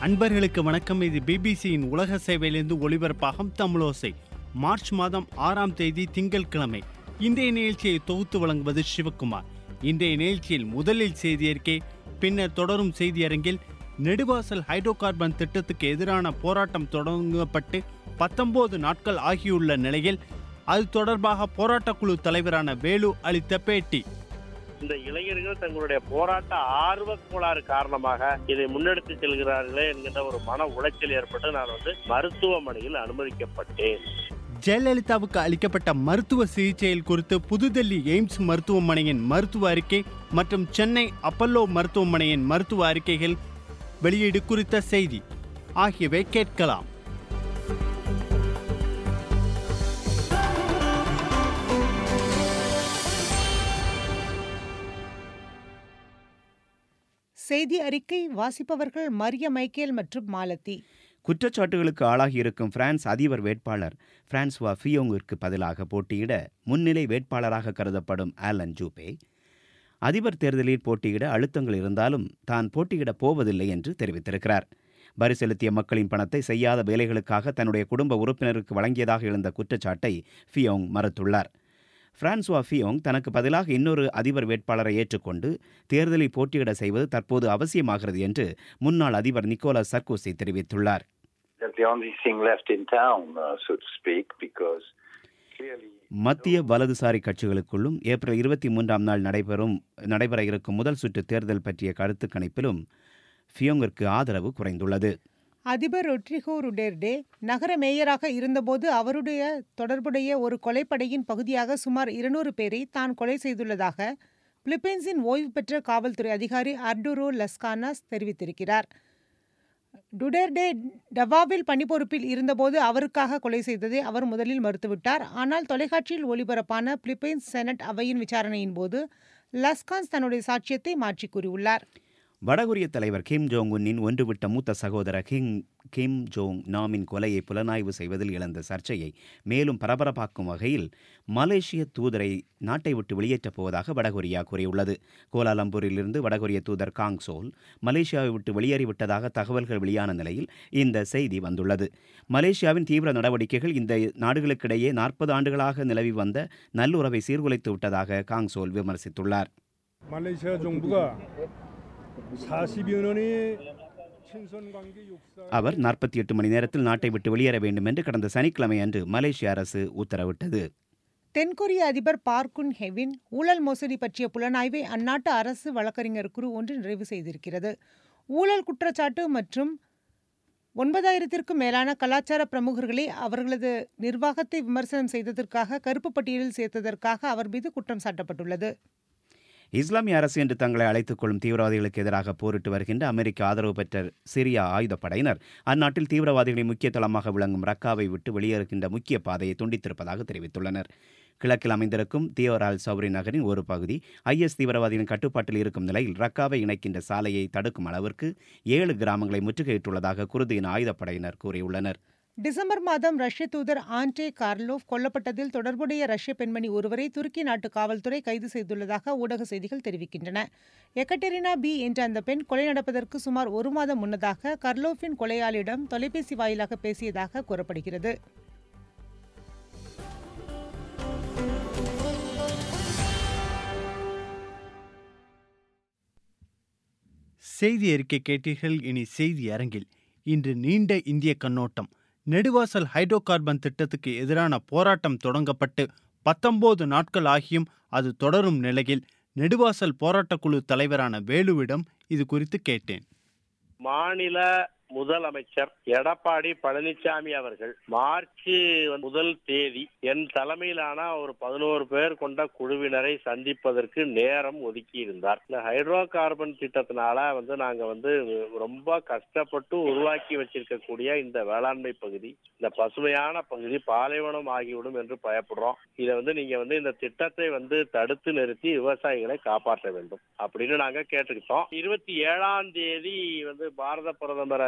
அன்பர்களுக்கு வணக்கம் இது பிபிசியின் உலக சேவையிலிருந்து ஒளிபரப்பாகும் தமிழோசை மார்ச் மாதம் ஆறாம் தேதி திங்கட்கிழமை இன்றைய நிகழ்ச்சியை தொகுத்து வழங்குவது சிவக்குமார் இன்றைய நிகழ்ச்சியில் முதலில் செய்தியறிக்கை பின்னர் தொடரும் செய்தியரங்கில் நெடுவாசல் ஹைட்ரோ கார்பன் திட்டத்துக்கு எதிரான போராட்டம் தொடங்கப்பட்டு பத்தொன்பது நாட்கள் ஆகியுள்ள நிலையில் அது தொடர்பாக போராட்டக்குழு தலைவரான வேலு அளித்த பேட்டி இந்த இளைஞர்கள் தங்களுடைய போராட்ட ஆர்வ கோளாறு காரணமாக இதை முன்னெடுத்து செல்கிறார்களே என்கின்ற ஒரு மன உளைச்சல் ஏற்பட்டு நான் வந்து மருத்துவமனையில் அனுமதிக்கப்பட்டேன் ஜெயலலிதாவுக்கு அளிக்கப்பட்ட மருத்துவ சிகிச்சையில் குறித்து புதுடெல்லி எய்ம்ஸ் மருத்துவமனையின் மருத்துவ அறிக்கை மற்றும் சென்னை அப்பல்லோ மருத்துவமனையின் மருத்துவ அறிக்கைகள் வெளியீடு குறித்த செய்தி ஆகியவை கேட்கலாம் செய்தி அறிக்கை வாசிப்பவர்கள் மரிய மைக்கேல் மற்றும் மாலதி குற்றச்சாட்டுகளுக்கு ஆளாகியிருக்கும் பிரான்ஸ் அதிபர் வேட்பாளர் பிரான்சுவா ஃபியோங்கிற்கு பதிலாக போட்டியிட முன்னிலை வேட்பாளராக கருதப்படும் ஆலன் ஜூபே அதிபர் தேர்தலில் போட்டியிட அழுத்தங்கள் இருந்தாலும் தான் போட்டியிடப் போவதில்லை என்று தெரிவித்திருக்கிறார் வரி செலுத்திய மக்களின் பணத்தை செய்யாத வேலைகளுக்காக தன்னுடைய குடும்ப உறுப்பினருக்கு வழங்கியதாக எழுந்த குற்றச்சாட்டை ஃபியோங் மறுத்துள்ளார் பிரான்சுவா ஃபியோங் தனக்கு பதிலாக இன்னொரு அதிபர் வேட்பாளரை ஏற்றுக்கொண்டு தேர்தலில் போட்டியிட செய்வது தற்போது அவசியமாகிறது என்று முன்னாள் அதிபர் நிக்கோலஸ் சர்கோசி தெரிவித்துள்ளார் That's the only thing left in town, uh, so to speak, because clearly. மத்திய வலதுசாரி கட்சிகளுக்குள்ளும் ஏப்ரல் இருபத்தி மூன்றாம் நாள் நடைபெறும் நடைபெற இருக்கும் முதல் சுற்று தேர்தல் பற்றிய கருத்து கணிப்பிலும் ஃபியோங்கிற்கு ஆதரவு குறைந்துள்ளது அதிபர் ரொட்ரிகோ ருடெர்டே நகர மேயராக இருந்தபோது அவருடைய தொடர்புடைய ஒரு கொலைப்படையின் பகுதியாக சுமார் இருநூறு பேரை தான் கொலை செய்துள்ளதாக பிலிப்பைன்ஸின் ஓய்வு பெற்ற காவல்துறை அதிகாரி அர்டுரோ லஸ்கானாஸ் தெரிவித்திருக்கிறார் டுடெர்டே டவாவில் பணிப்பொறுப்பில் இருந்தபோது அவருக்காக கொலை செய்ததை அவர் முதலில் மறுத்துவிட்டார் ஆனால் தொலைக்காட்சியில் ஒளிபரப்பான பிலிப்பைன்ஸ் செனட் அவையின் விசாரணையின் போது லஸ்கான்ஸ் தன்னுடைய சாட்சியத்தை மாற்றிக் கூறியுள்ளார் வடகொரிய தலைவர் கிம் ஜோங் உன்னின் ஒன்றுவிட்ட மூத்த சகோதரர் கிம் கிம் ஜோங் நாமின் கொலையை புலனாய்வு செய்வதில் இழந்த சர்ச்சையை மேலும் பரபரப்பாக்கும் வகையில் மலேசிய தூதரை நாட்டை விட்டு வெளியேற்றப் போவதாக வடகொரியா கூறியுள்ளது கோலாலம்பூரிலிருந்து வடகொரிய தூதர் காங் சோல் மலேசியாவை விட்டு வெளியேறிவிட்டதாக தகவல்கள் வெளியான நிலையில் இந்த செய்தி வந்துள்ளது மலேசியாவின் தீவிர நடவடிக்கைகள் இந்த நாடுகளுக்கிடையே நாற்பது ஆண்டுகளாக நிலவி வந்த நல்லுறவை சீர்குலைத்து விட்டதாக காங் சோல் விமர்சித்துள்ளார் 말레이시아 정부가 40여 년의 친선 관계 역사 அவர் நாற்பத்தி எட்டு மணி நேரத்தில் நாட்டை விட்டு வெளியேற வேண்டும் என்று கடந்த சனிக்கிழமை அன்று மலேசிய அரசு உத்தரவிட்டது தென்கொரிய அதிபர் பார்க்குன் ஹெவின் ஊழல் மோசடி பற்றிய புலனாய்வை அந்நாட்டு அரசு வழக்கறிஞர் குழு ஒன்று நிறைவு செய்திருக்கிறது ஊழல் குற்றச்சாட்டு மற்றும் ஒன்பதாயிரத்திற்கும் மேலான கலாச்சார பிரமுகர்களை அவர்களது நிர்வாகத்தை விமர்சனம் செய்ததற்காக கருப்பு பட்டியலில் சேர்த்ததற்காக அவர் மீது குற்றம் சாட்டப்பட்டுள்ளது இஸ்லாமிய அரசு என்று தங்களை அழைத்துக் கொள்ளும் தீவிரவாதிகளுக்கு எதிராக போரிட்டு வருகின்ற அமெரிக்க ஆதரவு பெற்ற சிரியா ஆயுதப்படையினர் அந்நாட்டில் தீவிரவாதிகளின் முக்கிய தளமாக விளங்கும் ரக்காவை விட்டு வெளியேறுகின்ற முக்கிய பாதையை துண்டித்திருப்பதாக தெரிவித்துள்ளனர் கிழக்கில் அமைந்திருக்கும் தியோரால் சௌரி நகரின் ஒரு பகுதி ஐஎஸ் தீவிரவாதிகளின் கட்டுப்பாட்டில் இருக்கும் நிலையில் ரக்காவை இணைக்கின்ற சாலையை தடுக்கும் அளவிற்கு ஏழு கிராமங்களை முற்றுகையிட்டுள்ளதாக குருதியின் ஆயுதப்படையினர் கூறியுள்ளனர் டிசம்பர் மாதம் ரஷ்ய தூதர் ஆண்டே கார்லோவ் கொல்லப்பட்டதில் தொடர்புடைய ரஷ்ய பெண்மணி ஒருவரை துருக்கி நாட்டு காவல்துறை கைது செய்துள்ளதாக ஊடக செய்திகள் தெரிவிக்கின்றன எக்கட்டெரினா பி என்ற அந்த பெண் கொலை நடப்பதற்கு சுமார் ஒரு மாதம் முன்னதாக கர்லோஃபின் கொலையாளியிடம் தொலைபேசி வாயிலாக பேசியதாக கூறப்படுகிறது செய்தி அறிக்கை கேட்டீர்கள் இனி செய்தி அரங்கில் இன்று நீண்ட இந்திய கண்ணோட்டம் நெடுவாசல் ஹைட்ரோ கார்பன் திட்டத்துக்கு எதிரான போராட்டம் தொடங்கப்பட்டு பத்தொன்பது நாட்கள் ஆகியும் அது தொடரும் நிலையில் நெடுவாசல் போராட்டக்குழு தலைவரான வேலுவிடம் இது குறித்து கேட்டேன் மாநில முதலமைச்சர் எடப்பாடி பழனிசாமி அவர்கள் மார்ச் முதல் தேதி என் தலைமையிலான ஒரு பதினோரு பேர் கொண்ட குழுவினரை சந்திப்பதற்கு நேரம் ஒதுக்கி இருந்தார் இந்த ஹைட்ரோ கார்பன் திட்டத்தினால வந்து நாங்க வந்து ரொம்ப கஷ்டப்பட்டு உருவாக்கி வச்சிருக்கக்கூடிய இந்த வேளாண்மை பகுதி இந்த பசுமையான பகுதி பாலைவனம் ஆகிவிடும் என்று பயப்படுறோம் இதை வந்து நீங்க வந்து இந்த திட்டத்தை வந்து தடுத்து நிறுத்தி விவசாயிகளை காப்பாற்ற வேண்டும் அப்படின்னு நாங்க கேட்டுக்கிட்டோம் இருபத்தி ஏழாம் தேதி வந்து பாரத பிரதமரை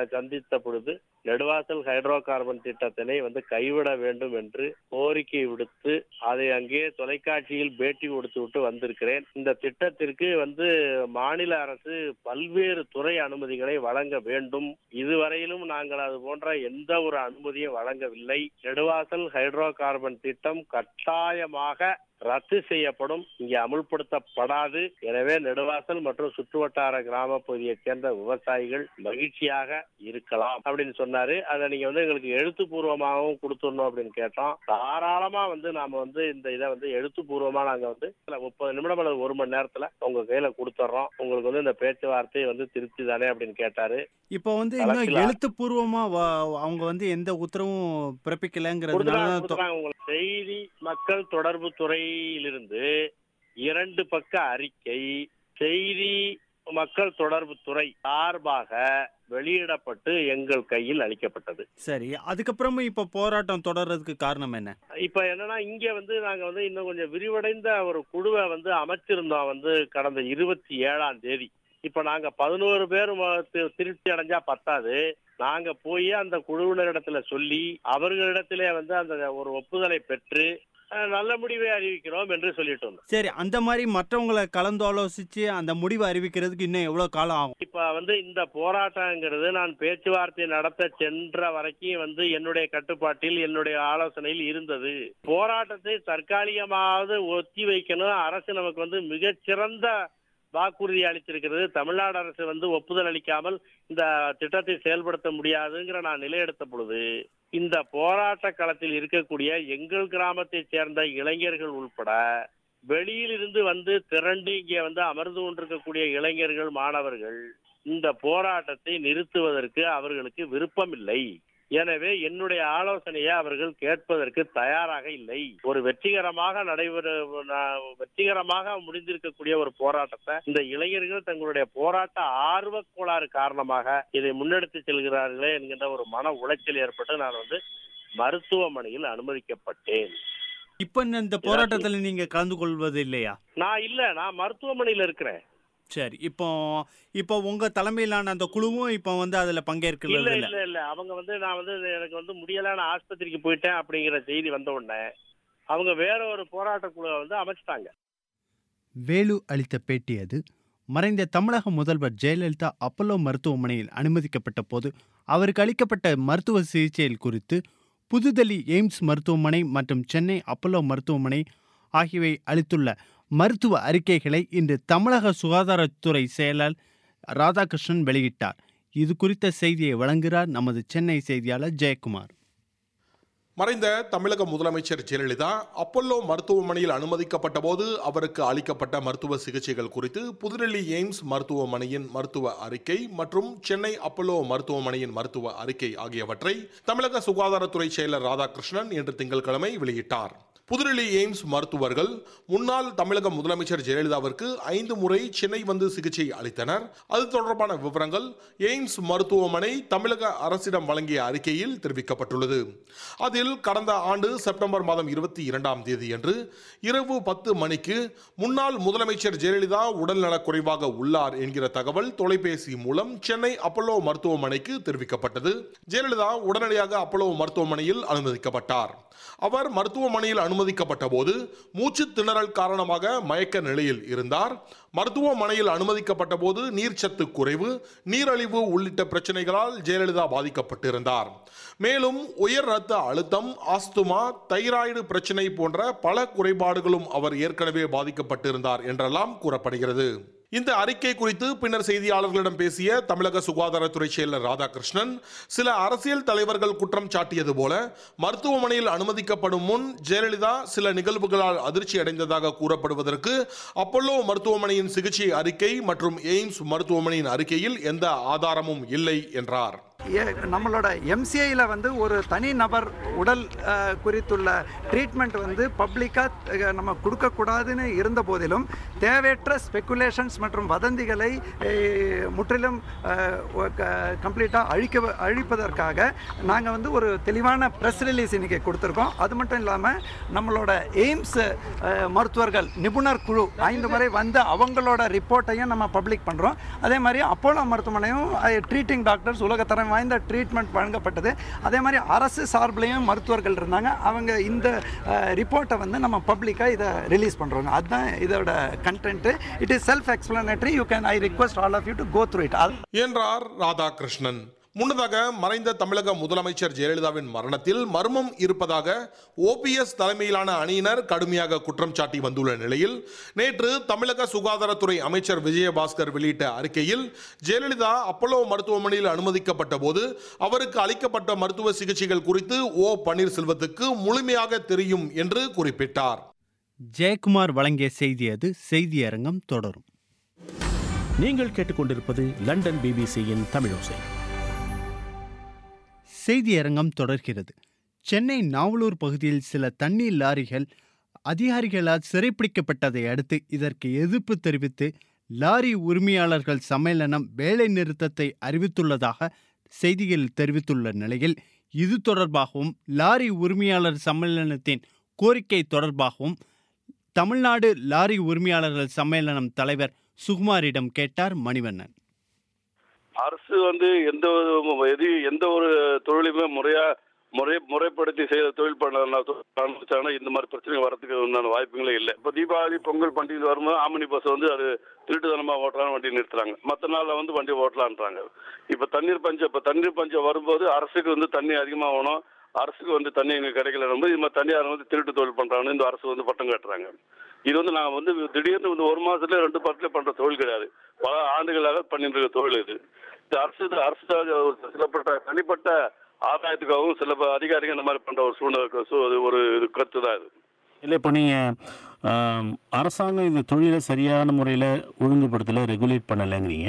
சந்தித்த பொழுது நெடுவாசல் ஹைட்ரோ கார்பன் திட்டத்தினை வந்து கைவிட வேண்டும் என்று கோரிக்கை விடுத்து அதை அங்கே தொலைக்காட்சியில் பேட்டி கொடுத்து விட்டு வந்திருக்கிறேன் இந்த திட்டத்திற்கு வந்து மாநில அரசு பல்வேறு துறை அனுமதிகளை வழங்க வேண்டும் இதுவரையிலும் நாங்கள் அது போன்ற எந்த ஒரு அனுமதியும் வழங்கவில்லை நெடுவாசல் ஹைட்ரோ கார்பன் திட்டம் கட்டாயமாக ரத்து செய்யப்படும் இங்கே அமுல்படுத்தப்படாது எனவே நெடுவாசல் மற்றும் சுற்றுவட்டார கிராம பகுதியைச் சேர்ந்த விவசாயிகள் மகிழ்ச்சியாக இருக்கலாம் அப்படின்னு சொன்னாரு அதை நீங்க வந்து எங்களுக்கு எழுத்துப்பூர்வமாகவும் கொடுத்துடணும் அப்படின்னு கேட்டோம் தாராளமா வந்து நாம வந்து இந்த இதை வந்து எழுத்துப்பூர்வமா நாங்க வந்து முப்பது நிமிடம் அல்லது ஒரு மணி நேரத்துல உங்க கையில கொடுத்துட்றோம் உங்களுக்கு வந்து இந்த பேச்சுவார்த்தை வந்து திருப்தி தானே அப்படின்னு கேட்டாரு இப்போ வந்து இன்னும் களத்துல- எழுத்துப்பூர்வமா வ- அவங்க வந்து எந்த உத்தரவும் பிறப்பிக்கலைங்கிறதுனால கொடுத்துறாங்க, தான் தொ- கொடுத்துறாங்க உங்களுக்கு செய்தி மக்கள் தொடர்பு துறையிலிருந்து இரண்டு பக்க அறிக்கை செய்தி மக்கள் தொடர்பு துறை சார்பாக வெளியிடப்பட்டு எங்கள் கையில் அளிக்கப்பட்டது சரி அதுக்கப்புறமும் இப்போ போராட்டம் தொடர்றதுக்கு காரணம் என்ன இப்ப என்னன்னா இங்க வந்து நாங்க வந்து இன்னும் கொஞ்சம் விரிவடைந்த ஒரு குழுவை வந்து அமைச்சிருந்தோம் வந்து கடந்த இருபத்தி ஏழாம் தேதி இப்ப நாங்க பதினோரு பேர் ம- தி- திருப்தி அடைஞ்சா பத்தாது நாங்க போய் அந்த குழுவினரிடத்துல சொல்லி அவர்களிடத்திலே வந்து அந்த ஒரு ஒப்புதலை பெற்று அஹ், நல்ல முடிவை அறிவிக்கிறோம் என்று சொல்லிட்டு வந்தோம் சரி அந்த மாதிரி மற்றவங்களை கலந்து ஆலோசிச்சு அந்த முடிவை அறிவிக்கிறதுக்கு இன்னும் எவ்வளவு காலம் ஆகும் இப்ப வந்து இந்த போராட்டங்கிறது நான் பேச்சுவார்த்தை நடத்த சென்ற வரைக்கும் வந்து என்னுடைய கட்டுப்பாட்டில் என்னுடைய ஆலோசனையில் இருந்தது போராட்டத்தை தற்காலிகமாவது ஒத்தி வைக்கணும் அரசு நமக்கு வந்து மிகச்சிறந்த வாக்குறுதி அளித்திருக்கிறது தமிழ்நாடு அரசு வந்து ஒப்புதல் அளிக்காமல் இந்த திட்டத்தை செயல்படுத்த முடியாதுங்கிற நான் நிலையெடுத்த பொழுது இந்த போராட்ட களத்தில் இருக்கக்கூடிய எங்கள் கிராமத்தை சேர்ந்த இளைஞர்கள் உள்பட வெளியிலிருந்து வந்து திரண்டு இங்கே வந்து அமர்ந்து கொண்டிருக்கக்கூடிய இளைஞர்கள் மாணவர்கள் இந்த போராட்டத்தை நிறுத்துவதற்கு அவர்களுக்கு விருப்பமில்லை எனவே என்னுடைய ஆலோசனையை அவர்கள் கேட்பதற்கு தயாராக இல்லை ஒரு வெற்றிகரமாக நடைபெற ந- வெற்றிகரமாக முடிந்திருக்கக்கூடிய ஒரு போராட்டத்தை இந்த இளைஞர்கள் தங்களுடைய போராட்ட ஆர்வக் கோளாறு காரணமாக இதை முன்னெடுத்து செல்கிறார்களே என்கின்ற ஒரு மன உளைச்சல் ஏற்பட்டு நான் வந்து மருத்துவமனையில் அனுமதிக்கப்பட்டேன் இப்போ இந்த போராட்டத்தில் நீங்க கலந்து கொள்வது இல்லையா நான் இல்ல நான் மருத்துவமனையில் இருக்கிறேன் சரி இப்போ இப்போ உங்க தலைமையிலான அந்த குழுவும் இப்போ வந்து அதுல பங்கேற்கிறது இல்ல இல்ல இல்ல இல்ல அவங்க வந்து நான் வந்து எனக்கு வந்து முடியல நான் ஆஸ்பத்திரிக்கு போயிட்டேன் அப்படிங்கிற செய்தி வந்த உடனே அவங்க வேற ஒரு போராட்ட குழுவை வந்து அமைச்சிட்டாங்க வேலு அளித்த பேட்டி அது மறைந்த தமிழக முதல்வர் ஜெயலலிதா அப்பல்லோ மருத்துவமனையில் அனுமதிக்கப்பட்ட போது அவருக்கு அளிக்கப்பட்ட மருத்துவ சிகிச்சைகள் குறித்து புதுதில்லி எய்ம்ஸ் மருத்துவமனை மற்றும் சென்னை அப்பல்லோ மருத்துவமனை ஆகியவை அளித்துள்ள மருத்துவ அறிக்கைகளை இன்று தமிழக சுகாதாரத்துறை செயலர் ராதாகிருஷ்ணன் வெளியிட்டார் இது குறித்த செய்தியை வழங்குகிறார் நமது சென்னை செய்தியாளர் ஜெயக்குமார் மறைந்த தமிழக முதலமைச்சர் ஜெயலலிதா அப்பல்லோ மருத்துவமனையில் அனுமதிக்கப்பட்ட போது அவருக்கு அளிக்கப்பட்ட மருத்துவ சிகிச்சைகள் குறித்து புதுடெல்லி எய்ம்ஸ் மருத்துவமனையின் மருத்துவ அறிக்கை மற்றும் சென்னை அப்பல்லோ மருத்துவமனையின் மருத்துவ அறிக்கை ஆகியவற்றை தமிழக சுகாதாரத்துறை செயலர் ராதாகிருஷ்ணன் இன்று திங்கட்கிழமை வெளியிட்டார் புதுடெல்லி எய்ம்ஸ் மருத்துவர்கள் முன்னாள் தமிழக முதலமைச்சர் ஜெயலலிதாவிற்கு ஐந்து முறை சென்னை வந்து சிகிச்சை அளித்தனர் அது தொடர்பான விவரங்கள் எய்ம்ஸ் மருத்துவமனை தமிழக அரசிடம் வழங்கிய அறிக்கையில் தெரிவிக்கப்பட்டுள்ளது அதில் கடந்த ஆண்டு செப்டம்பர் மாதம் இருபத்தி இரண்டாம் தேதியன்று இரவு பத்து மணிக்கு முன்னாள் முதலமைச்சர் ஜெயலலிதா உடல்நலக் குறைவாக உள்ளார் என்கிற தகவல் தொலைபேசி மூலம் சென்னை அப்பல்லோ மருத்துவமனைக்கு தெரிவிக்கப்பட்டது ஜெயலலிதா உடனடியாக அப்பல்லோ மருத்துவமனையில் அனுமதிக்கப்பட்டார் அவர் மருத்துவமனையில் அனுமதிக்கப்பட்ட போது மூச்சு திணறல் காரணமாக மயக்க நிலையில் இருந்தார் மருத்துவமனையில் அனுமதிக்கப்பட்ட போது நீர்ச்சத்து குறைவு நீரழிவு உள்ளிட்ட பிரச்சனைகளால் ஜெயலலிதா பாதிக்கப்பட்டிருந்தார் மேலும் உயர் இரத்த அழுத்தம் ஆஸ்துமா தைராய்டு பிரச்சனை போன்ற பல குறைபாடுகளும் அவர் ஏற்கனவே பாதிக்கப்பட்டிருந்தார் என்றெல்லாம் கூறப்படுகிறது இந்த அறிக்கை குறித்து பின்னர் செய்தியாளர்களிடம் பேசிய தமிழக சுகாதாரத்துறை செயலர் ராதாகிருஷ்ணன் சில அரசியல் தலைவர்கள் குற்றம் சாட்டியது போல மருத்துவமனையில் அனுமதிக்கப்படும் முன் ஜெயலலிதா சில நிகழ்வுகளால் அதிர்ச்சி அடைந்ததாக கூறப்படுவதற்கு அப்பல்லோ மருத்துவமனையின் சிகிச்சை அறிக்கை மற்றும் எய்ம்ஸ் மருத்துவமனையின் அறிக்கையில் எந்த ஆதாரமும் இல்லை என்றார் ஏ- நம்மளோட எம்சிஐயில் வந்து ஒரு தனி நபர் உடல் அஹ், குறித்துள்ள ட்ரீட்மெண்ட் வந்து பப்ளிக்காக நம்ம கொடுக்கக்கூடாதுன்னு இருந்த போதிலும் தேவையற்ற ஸ்பெக்குலேஷன்ஸ் மற்றும் வதந்திகளை அஹ், முற்றிலும் கம்ப்ளீட்டாக அழிக்க அழிப்பதற்காக நாங்கள் வந்து ஒரு தெளிவான ப்ரெஸ் ரிலீஸ் இன்னைக்கு கொடுத்துருக்கோம் அது மட்டும் இல்லாமல் நம்மளோட எய்ம்ஸ் அஹ், மருத்துவர்கள் நிபுணர் குழு ஐந்து முறை வந்து அவங்களோட ரிப்போர்ட்டையும் நம்ம பப்ளிக் பண்ணுறோம் அதே மாதிரி அப்போலோ மருத்துவமனையும் ட்ரீட்டிங் டாக்டர்ஸ் உலகத்தரம் வாய்ந்த ட்ரீட்மெண்ட் வழங்கப்பட்டது அதே மாதிரி அரசு சார்பிலையும் மருத்துவர்கள் இருந்தாங்க அவங்க இந்த ரிப்போர்ட்டை வந்து நம்ம பப்ளிக்காக இதை ரிலீஸ் பண்ணுறோங்க அதுதான் இதோட content it is self explanatory you can I request all of you to go through it அது என்றார் ராதாகிருஷ்ணன் முன்னதாக மறைந்த தமிழக முதலமைச்சர் ஜெயலலிதாவின் மரணத்தில் மர்மம் இருப்பதாக ஓபிஎஸ் தலைமையிலான அணியினர் கடுமையாக குற்றம் சாட்டி வந்துள்ள நிலையில் நேற்று தமிழக சுகாதாரத்துறை அமைச்சர் விஜயபாஸ்கர் வெளியிட்ட அறிக்கையில் ஜெயலலிதா அப்போலோ மருத்துவமனையில் அனுமதிக்கப்பட்ட போது அவருக்கு அளிக்கப்பட்ட மருத்துவ சிகிச்சைகள் குறித்து ஓ பன்னீர்செல்வத்துக்கு முழுமையாக தெரியும் என்று குறிப்பிட்டார் ஜெயக்குமார் வழங்கிய செய்தி அது செய்தியரங்கம் தொடரும் நீங்கள் கேட்டுக்கொண்டிருப்பது லண்டன் பிபிசியின் தமிழோசை செய்தியரங்கம் தொடர்கிறது சென்னை நாவலூர் பகுதியில் சில தண்ணீர் லாரிகள் அதிகாரிகளால் சிறைப்பிடிக்கப்பட்டதை அடுத்து இதற்கு எதிர்ப்பு தெரிவித்து லாரி உரிமையாளர்கள் சம்மேளனம் வேலை நிறுத்தத்தை அறிவித்துள்ளதாக செய்திகள் தெரிவித்துள்ள நிலையில் இது தொடர்பாகவும் லாரி உரிமையாளர் சம்மேளனத்தின் கோரிக்கை தொடர்பாகவும் தமிழ்நாடு லாரி உரிமையாளர்கள் சம்மேளனம் தலைவர் சுகுமாரிடம் கேட்டார் மணிவண்ணன் அரசு வந்து எந்த ஒரு எது எந்த ஒரு தொழிலுமே முறையா முறை முறைப்படுத்தி செய்த தொழில் பண்ண ஆரம்பிச்சாங்கன்னா இந்த மாதிரி பிரச்சனை வரதுக்கு உண்டான வாய்ப்புகளே இல்லை இப்போ தீபாவளி பொங்கல் பண்டிகை வரும்போது ஆமினி பஸ் வந்து அது திருட்டுத்தனமாக ஓட்டலாம் வண்டி நிறுத்துறாங்க மற்ற நாளில் வந்து வண்டி ஓட்டலான்றாங்க இப்போ தண்ணீர் பஞ்சம் இப்போ தண்ணீர் பஞ்சம் வரும்போது அரசுக்கு வந்து தண்ணி அதிகமாக வேணும் அரசுக்கு வந்து தண்ணி எங்க கிடைக்கல போது இது மாதிரி தனியார் வந்து திருட்டு தொழில் பண்றாங்கன்னு இந்த அரசு வந்து பட்டம் கட்டுறாங்க இது வந்து நாங்கள் வந்து திடீர்னு வந்து ஒரு மாசத்துல ரெண்டு படத்துல பண்ற தொழில் கிடையாது பல ஆண்டுகளாக பண்ணிட்டு இருக்க தொழில் இது இந்த அரசு அரசு சிலப்பட்ட தனிப்பட்ட ஆதாயத்துக்காகவும் சில அதிகாரிகள் இந்த மாதிரி பண்ற ஒரு சூழ்நிலை இருக்கு. சூ- அது ஒரு இது கருத்து தான் இது இல்லை இப்போ நீங்கள் அரசாங்கம் இந்த தொழிலை சரியான முறையில் ஒழுங்குபடுத்தலை ரெகுலேட் பண்ணலைங்கிறீங்க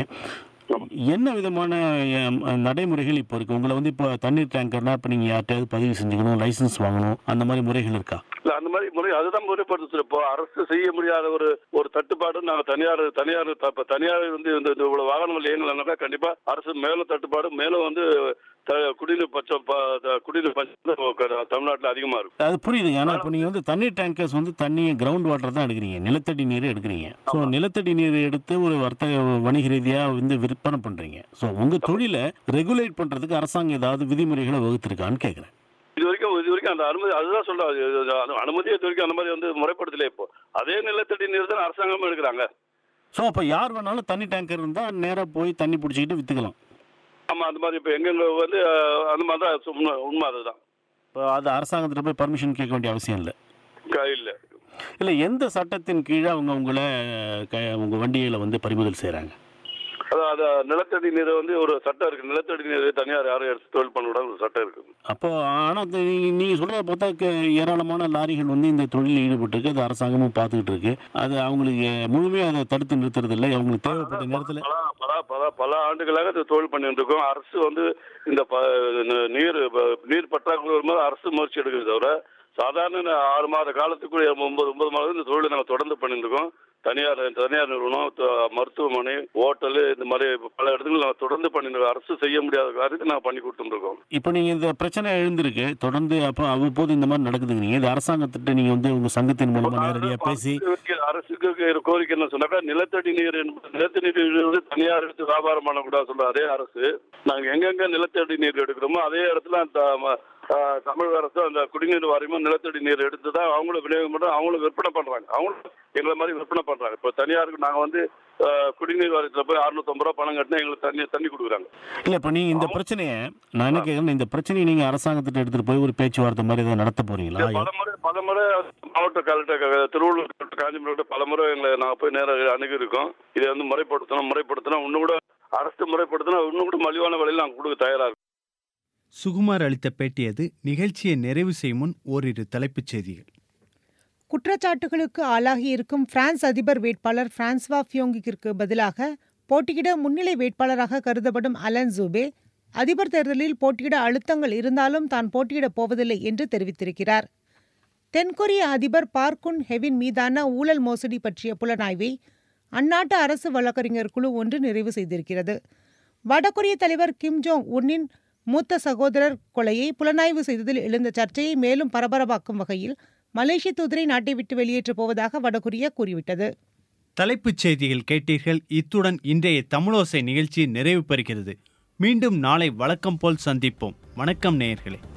என்ன விதமான அஹ், நடைமுறைகள் இப்போ இருக்குது உங்களை வந்து இப்போ தண்ணீர் டேங்கர்னா இப்போ நீங்கள் யார்கிட்டயாவது பதிவு செஞ்சுக்கணும் லைசன்ஸ் வாங்கணும் அந்த மாதிரி முறைகள் இருக்கா இல்ல அந்த மாதிரி முறை அதுதான் முறைப்படுத்து இப்போ அரசு செய்ய முடியாத ஒரு ஒரு தட்டுப்பாடு நாங்க தனியார் தனியார் த- இப்ப தனியார் வந்து இந்த இந்த இவ்வளவு வாகனங்கள் இயங்கலனாக்கா கண்டிப்பா அரசு மேலும் தட்டுப்பாடு மேலும் வந்து த- குடிநீர் பச்சம் ப- த- குடிநீர் பஞ்சம் தமிழ்நாட்டில் அதிகமா இருக்கும் அது புரியுதுங்க ஆனால் இப்போ நீங்கள் வந்து தண்ணீர் டேங்கர்ஸ் வந்து தண்ணியை கிரவுண்ட் வாட்டர் தான் எடுக்கிறீங்க நிலத்தடி நீர் எடுக்கிறீங்க ஸோ நிலத்தடி நீர் எடுத்து ஒரு வர்த்தக வணிக ரீதியாக வந்து விற்பனை பண்ணுறீங்க ஸோ உங்கள் தொழிலை ரெகுலேட் பண்ணுறதுக்கு அரசாங்கம் ஏதாவது விதிமுறைகளை வகுத்திருக்கான்னு கேட்குறேன் இது வரைக்கும் இது வரைக்கும் அந்த அனுமதி அதுதான் சொல்றேன் அனுமதியை இது வரைக்கும் அந்த மாதிரி வந்து முறைப்படுத்தல இப்போ அதே நிலத்தடி நீர் தான் அரசாங்கமும் எடுக்கிறாங்க ஸோ அப்போ யார் வேணாலும் தண்ணி டேங்கர் இருந்தால் நேராக போய் தண்ணி பிடிச்சிக்கிட்டு விற்றுக்கலாம் ஆமா அந்த மாதிரி இப்போ எங்கெங்க வந்து அஹ், அந்த மாதிரி தான் உண்மை உண்மை அதுதான் இப்போ அது அரசாங்கத்திட்ட போய் பர்மிஷன் கேட்க வேண்டிய அவசியம் இல்லை க- இல்ல இல்லை எந்த சட்டத்தின் கீழே அவங்க உங்களை க உங்கள் வண்டியில் வந்து பறிமுதல் செய்கிறாங்க அதான் அது நிலத்தடி நீரை வந்து ஒரு சட்டம் இருக்கு நிலத்தடி நீரை தனியார் யாரும் எடுத்து தொழில் பண்ண விடாத ஒரு சட்டம் இருக்கு அப்போ ஆனால் நீங்கள் சொல்கிறத பார்த்தா க- ஏராளமான லாரிகள் வந்து இந்த தொழிலில் ஈடுபட்டிருக்கு அது அரசாங்கமும் பார்த்துக்கிட்டு இருக்கு அது அவங்களுக்கு முழுமையாக அதை தடுத்து நிறுத்துறது இல்லை அவங்களுக்கு தேவைப்பட்ட நேரத்தில் பல பல பல பல ஆண்டுகளாக இது தொழில் பண்ணிட்டு இருக்கோம் அரசு வந்து இந்த ப- ந- நீர் ப- நீர் பற்றாக்குறை வரும்போது அரசு முயற்சி எடுக்கிறது தவிர சாதாரண இந்த ஆறு மாத காலத்துக்குள்ள ஒன்பது ஒன்பது மாதம் இந்த தொழிலை நாங்கள் தொடர்ந்து பண்ணிட்டு இருக்கோம் தனியார் தனியார் நிறுவனம் த- மருத்துவமனை ஹோட்டலு இந்த மாதிரி பல இடத்துல நாங்கள் தொடர்ந்து பண்ணிட்டு இருக்கோம் அரசு செய்ய முடியாத காரியத்தை நாங்கள் பண்ணி கொடுத்துருக்கோம் இப்போ நீங்கள் இந்த பிரச்சனை எழுந்திருக்கு தொடர்ந்து அப்போ அவ்வப்போது இந்த மாதிரி நடக்குதுங்கிறீங்க இது அரசாங்கத்திட்ட நீங்கள் வந்து உங்கள் சங்கத்தின் மூலமாக நேரடியாக பேசி அரசுக்கு- அரசுக்கு இருக்கிற கோரிக்கை என்ன சொன்னாக்கா நிலத்தடி நீர் என்பது நிலத்தடி நீர் வந்து தனியார் எடுத்து வியாபாரம் பண்ணக்கூடாது சொல்ற அதே அரசு நாங்க எங்கெங்க நிலத்தடி நீர் எடுக்கிறோமோ அதே இடத்துல அந்த ம- ஆ, தமிழக அரசு அந்த குடிநீர் வாரியமும் நிலத்தடி நீர் எடுத்து தான் அவங்களும் விநியோகம் பண்ணுறோம் அவங்களும் விற்பனை பண்றாங்க அவங்களும் எங்களை மாதிரி விற்பனை பண்றாங்க இப்போ தனியாருக்கு நாங்க வந்து ஆ, குடிநீர் வாரியத்துல போய் அறுநூத்தம்பது ரூபா பணம் கட்டினா எங்களுக்கு தண்ணி தண்ணி கொடுக்குறாங்க இல்லை இப்போ நீங்கள் இந்த பிரச்சனையை நான் என்ன கேட்குறேன் இந்த பிரச்சனையை நீங்கள் அரசாங்கத்திட்ட எடுத்துகிட்டு போய் ஒரு பேச்சுவார்த்தை மாதிரி ஏதாவது நடத்த போகிறீங்களா பலமுறை பலமுறை மாவட்ட கலெக்டர் திருவள்ளூர் கலெக்டர் காஞ்சிபுரம் பலமுறை எங்களை நாங்கள் போய் நேராக அணுகி இருக்கோம் இதை வந்து முறைப்படுத்தணும் முறைப்படுத்தினா இன்னும் கூட அரசு முறைப்படுத்தினா இன்னும் கூட மலிவான விலையில் நாங்கள் கொடுக்க தயாராக இருக்கோம் சுகுமார் அளித்த பேட்டியது நிகழ்ச்சியை நிறைவு செய்யும் முன் ஓரிரு தலைப்புச் செய்திகள் குற்றச்சாட்டுகளுக்கு ஆளாகியிருக்கும் பிரான்ஸ் அதிபர் வேட்பாளர் பிரான்ஸ்வா ஃபியோங்கிற்கு பதிலாக போட்டியிட முன்னிலை வேட்பாளராக கருதப்படும் அலன் ஜூபே அதிபர் தேர்தலில் போட்டியிட அழுத்தங்கள் இருந்தாலும் தான் போட்டியிடப் போவதில்லை என்று தெரிவித்திருக்கிறார் தென்கொரிய அதிபர் பார்க்குன் ஹெவின் மீதான ஊழல் மோசடி பற்றிய புலனாய்வை அந்நாட்டு அரசு வழக்கறிஞர் குழு ஒன்று நிறைவு செய்திருக்கிறது வடகொரிய தலைவர் கிம் ஜோங் உன்னின் மூத்த சகோதரர் கொலையை புலனாய்வு செய்ததில் எழுந்த சர்ச்சையை மேலும் பரபரப்பாக்கும் வகையில் மலேசிய தூதரை நாட்டை விட்டு வெளியேற்றப் போவதாக வடகொரியா கூறிவிட்டது தலைப்புச் செய்திகள் கேட்டீர்கள் இத்துடன் இன்றைய தமிழோசை நிகழ்ச்சி நிறைவு பெறுகிறது மீண்டும் நாளை வழக்கம் போல் சந்திப்போம் வணக்கம் நேயர்களே